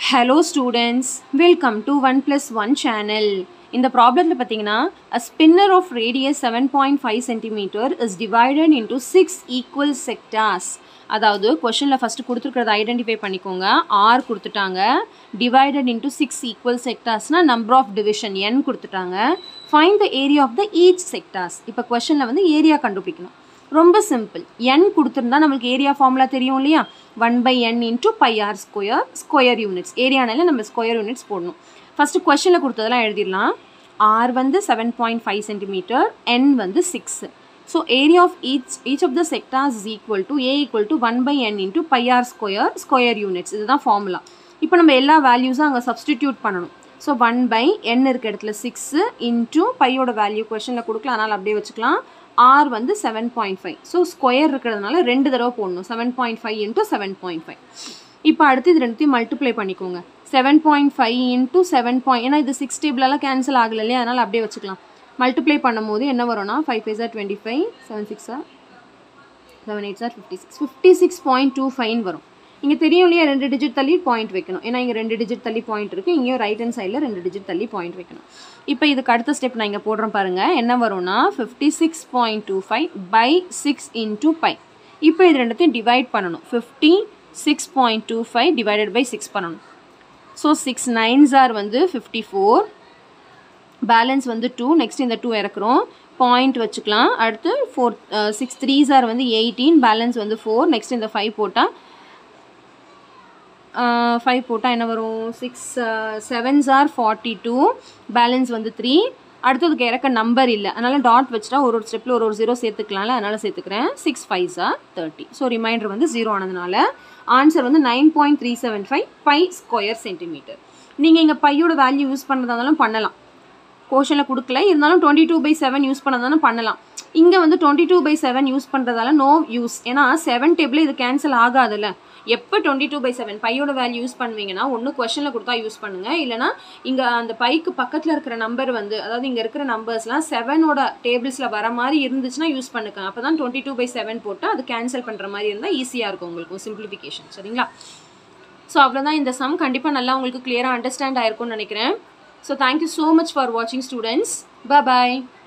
hello students welcome to one plus one channel இந்த ப்ராப்ளத்தில் பார்த்தீங்கன்னா a spinner of radius seven point five centimetre is divided into six equal sectors அதாவது கொஷனில் first கொடுத்துருக்கிறத identify பண்ணிக்கோங்க r கொடுத்துட்டாங்க divided into six equal செக்டார்ஸ்னால் number of division n கொடுத்துட்டாங்க find the area of the each sectors இப்போ கொஷனில் வந்து ஏரியா கண்டுபிடிக்கணும் ரொம்ப சிம்பிள் என் கொடுத்துருந்தா நம்மளுக்கு ஏரியா ஃபார்முலா தெரியும் இல்லையா one by n into pi r square square units ஏரியானால நம்ம ஸ்கொயர் யூனிட்ஸ் போடணும் ஃபஸ்ட்டு கொஷனில் கொடுத்ததெல்லாம் எழுதிடலாம் ஆர் வந்து seven point five centimetre n வந்து six so area of each each of the sectors is equal to a equal to one by n into pi r square square units இதுதான் formula இப்போ நம்ம எல்லா வேல்யூஸும் அங்கே substitute பண்ணணும் so one by n இருக்க இடத்துல six into பையோட value கொஷனில் கொடுக்கலாம் அதனால் அப்படியே வச்சுக்கலாம் ஆர் வந்து seven point five so square இருக்கிறதுனால ரெண்டு தடவை போடணும் seven point five into seven point five இப்போ அடுத்து இது ரெண்டுத்தையும் மல்டிப்ளை பண்ணிக்கோங்க seven point five into seven point ஏன்னா இது சிக்ஸ் டேபிளெல்லாம் கேன்சல் ஆகலை இல்லையா அதனால் அப்படியே வச்சுக்கலாம் மல்டிப்ளை பண்ணும்போது என்ன வரும்னா five five are twenty five seven six are seven eight are fifty six fifty six point two five வரும் இங்கே தெரியும் இல்லையா ரெண்டு டிஜிட் தள்ளி பாயிண்ட் வைக்கணும் ஏன்னா இங்கே ரெண்டு டிஜிட் தள்ளி பாயிண்ட் இருக்குது இங்கேயும் ரைட் ஹேண்ட் சைடில் ரெண்டு டிஜிட் தள்ளி பாயிண்ட் வைக்கணும் இப்போ இதுக்கு அடுத்த ஸ்டெப் நான் இங்கே போடுறேன் பாருங்கள் என்ன வரும்னா fifty six point two five by six into by இப்போ இது ரெண்டுத்தையும் டிவைட் பண்ணணும் fifty six point two five divided by six பண்ணணும் ஸோ சிக்ஸ் நைன்ஸ் ஆர் வந்து ஃபிஃப்டி ஃபோர் பேலன்ஸ் வந்து டூ நெக்ஸ்ட் இந்த டூ இறக்குறோம் பாயிண்ட் வச்சுக்கலாம் அடுத்து ஃபோர் சிக்ஸ் த்ரீஸ் ஆர் வந்து எயிட்டீன் பேலன்ஸ் வந்து ஃபோர் நெக்ஸ்ட் இந்த ஃபைவ் போட்டால் ஃபைவ் போட்டால் என்ன வரும் six sevens are forty two balance வந்து த்ரீ அடுத்ததுக்கு இறக்க நம்பர் இல்லை அதனால் டாட் வச்சுட்டா ஒரு ஒரு ஸ்டெப்பில் ஒரு ஒரு ஜீரோ சேர்த்துக்கலாம்ல அதனால் சேர்த்துக்கிறேன் six five or thirty so reminder வந்து ஜீரோ ஆனதுனால ஆன்சர் வந்து nine point three seven five pi square centimetre நீங்கள் இங்கே பையோட வேல்யூ யூஸ் பண்ணுறதா இருந்தாலும் பண்ணலாம் போர்ஷனில் கொடுக்கல இருந்தாலும் twenty two by seven use பண்ணதாலும் பண்ணலாம் இங்கே வந்து twenty two by seven use பண்ணுறதால நோ யூஸ் ஏன்னா செவன் டேபிள் இது கேன்சல் ஆகாதுல்ல எப்போ டுவெண்ட்டி டூ பை செவன் பையோட வேல்யூ யூஸ் பண்ணுவீங்கன்னா ஒன்று கொஷனில் கொடுத்தா யூஸ் பண்ணுங்கள் இல்லைனா இங்கே அந்த பைக்கு பக்கத்தில் இருக்கிற நம்பர் வந்து அதாவது இங்கே இருக்கிற நம்பர்ஸ்லாம் செவனோட டேபிள்ஸில் வர மாதிரி இருந்துச்சுன்னா யூஸ் பண்ணுங்க அப்போ தான் டுவெண்ட்டி டூ பை செவன் போட்டு அது கேன்சல் பண்ணுற மாதிரி இருந்தால் ஈஸியாக இருக்கும் உங்களுக்கு சிம்பிளிஃபிகேஷன் சரிங்களா ஸோ அவ்வளோதான் இந்த சம் கண்டிப்பாக நல்லா உங்களுக்கு கிளியராக அண்டர்ஸ்டாண்ட் ஆயிருக்கும்னு நினைக்கிறேன் so thank you so much for வாட்சிங் ஸ்டூடெண்ட்ஸ் பாய்